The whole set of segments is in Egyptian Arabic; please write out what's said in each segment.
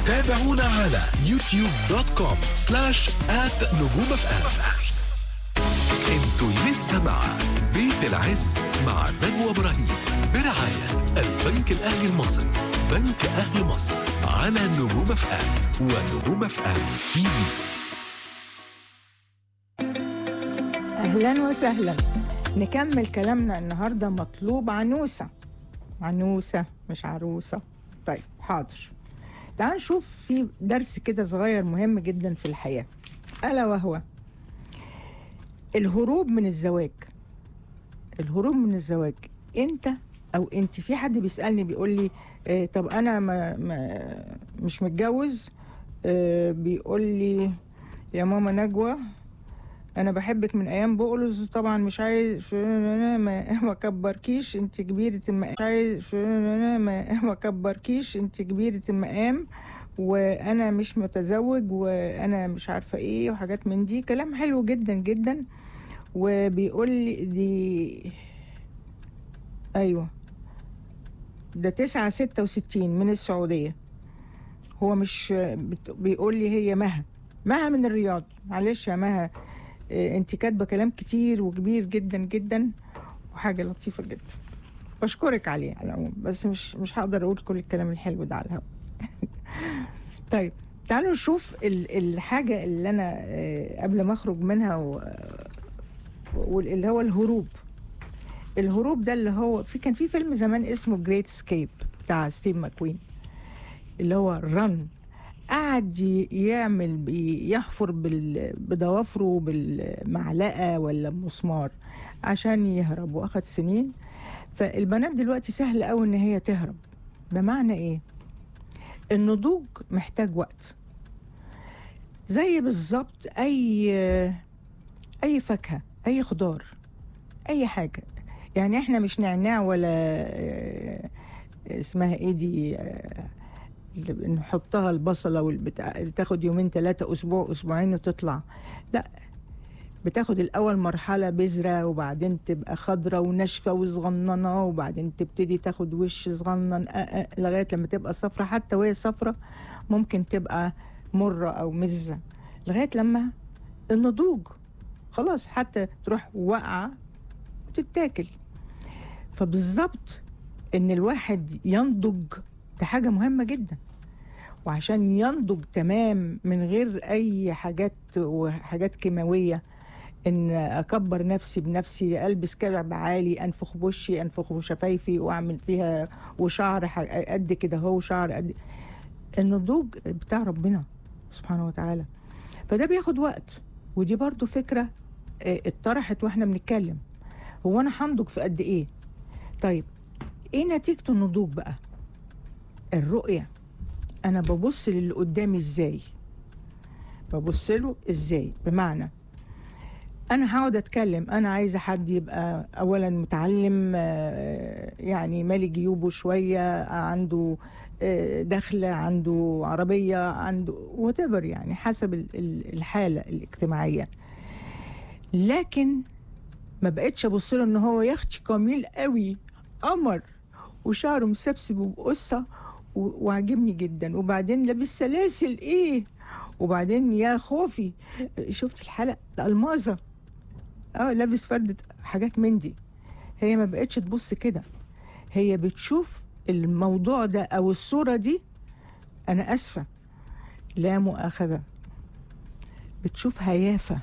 تابعونا على يوتيوب دوت كوم سلاش آت نجوم اف ام انتوا لسه مع بيت العز مع نجوى ابراهيم برعاية البنك الاهلي المصري بنك اهل مصر على نجوم اف ام ونجوم اف ام تي في اهلا وسهلا نكمل كلامنا النهارده مطلوب عنوسه عنوسه مش عروسه طيب حاضر تعال نشوف في درس كده صغير مهم جدا في الحياه الا وهو الهروب من الزواج الهروب من الزواج انت او انت في حد بيسالني بيقول لي آه طب انا ما ما مش متجوز آه بيقول لي يا ماما نجوى انا بحبك من ايام بقلص طبعا مش عايز ما ما كبركيش انت كبيره المقام مش عايز ما ما كبركيش انت كبيره المقام وانا مش متزوج وانا مش عارفه ايه وحاجات من دي كلام حلو جدا جدا وبيقول لي دي ايوه ده تسعة ستة وستين من السعودية هو مش بت- بيقول لي هي مها مها من الرياض معلش يا مها إيه، انت كاتبه كلام كتير وكبير جدا جدا وحاجه لطيفه جدا بشكرك عليه على العموم بس مش مش هقدر اقول كل الكلام الحلو ده على الهواء طيب تعالوا نشوف ال- الحاجه اللي انا آه، قبل ما اخرج منها و- واللي هو الهروب الهروب ده اللي هو في كان في فيلم زمان اسمه جريت سكيب بتاع ستيف ماكوين اللي هو رن قعد ي- يعمل بي- يحفر بال- بضوافره بالمعلقه ولا مسمار عشان يهرب واخد سنين فالبنات دلوقتي سهل قوي ان هي تهرب بمعنى ايه النضوج محتاج وقت زي بالظبط اي اي فاكهه اي خضار اي حاجه يعني احنا مش نعناع ولا آه، اسمها ايه دي آه، اللي بنحطها البصله والبتاع اللي تاخد يومين ثلاثه اسبوع اسبوعين وتطلع لا بتاخد الاول مرحله بذره وبعدين تبقى خضره وناشفه وصغننه وبعدين تبتدي تاخد وش صغنن آه آه لغايه لما تبقى صفرة حتى وهي صفرة ممكن تبقى مره او مزه لغايه لما النضوج خلاص حتى تروح واقعه وتتاكل فبالظبط ان الواحد ينضج ده حاجه مهمه جدا وعشان ينضج تمام من غير اي حاجات وحاجات كيماويه ان اكبر نفسي بنفسي البس كعب عالي انفخ بوشي انفخ بشفايفي واعمل فيها وشعر ح- قد كده هو شعر قد النضوج بتاع ربنا سبحانه وتعالى فده بياخد وقت ودي برضو فكره آه، اتطرحت واحنا بنتكلم هو انا هنضج في قد ايه طيب ايه نتيجه النضوج بقى الرؤيه انا ببص للي قدامي ازاي ببص له ازاي بمعنى انا هقعد اتكلم انا عايزه حد يبقى اولا متعلم آه، يعني مالي جيوبه شويه عنده آه، دخل عنده عربيه عنده وات يعني حسب ال- ال- الحاله الاجتماعيه لكن ما بقتش ابص له ان هو يختي جميل قوي قمر وشعره مسبسب وبقصه و- وعاجبني جدا وبعدين لابس سلاسل ايه وبعدين يا خوفي شفت الحلقه الالمازه اه لابس فردة حاجات من دي هي ما بقتش تبص كده هي بتشوف الموضوع ده او الصوره دي انا اسفه لا مؤاخذه بتشوف هيافه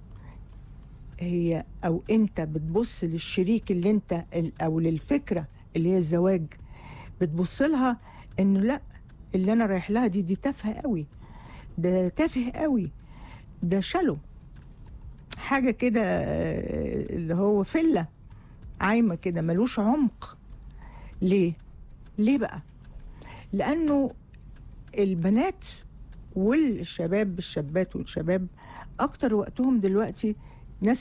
هي او انت بتبص للشريك اللي انت او للفكره اللي هي الزواج بتبص لها انه لا اللي انا رايح لها دي دي تافهه قوي ده تافه قوي ده شلو حاجه كده آه، اللي هو فله عايمه كده ملوش عمق ليه ليه بقى لانه البنات والشباب الشابات والشباب اكتر وقتهم دلوقتي